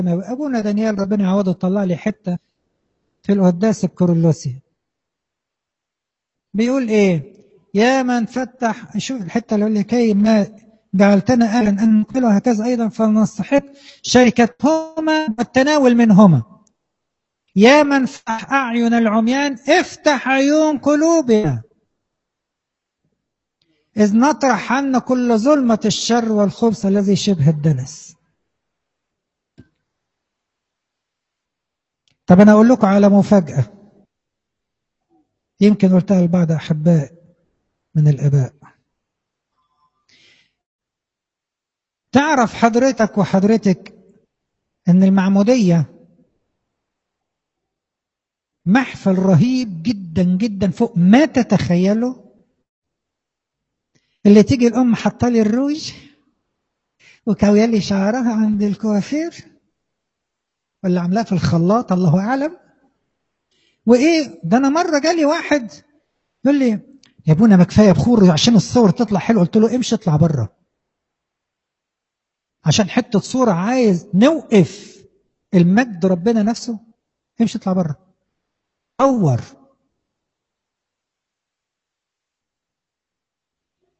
السماوي ابونا دانيال ربنا يعوضه طلع لي حته في القداس الكورولوسي بيقول ايه يا من فتح شوف الحته اللي يقول لك كي ما جعلتنا اهلا ان نقبل هكذا ايضا فلنستحق شركتهما والتناول منهما يا من فتح اعين العميان افتح عيون قلوبنا إذ نطرح عنا كل ظلمة الشر والخبث الذي شبه الدنس طب أنا أقول لكم على مفاجأة يمكن قلتها لبعض أحباء من الآباء تعرف حضرتك وحضرتك أن المعمودية محفل رهيب جدا جدا فوق ما تتخيله اللي تيجي الام حاطه لي الروج وكاويه لي شعرها عند الكوافير ولا عاملاه في الخلاط الله اعلم وايه ده انا مره جالي واحد يقول لي يا ابونا ما كفايه بخور عشان الصور تطلع حلوه قلت له امشي اطلع بره عشان حته صوره عايز نوقف المجد ربنا نفسه امشي اطلع بره صور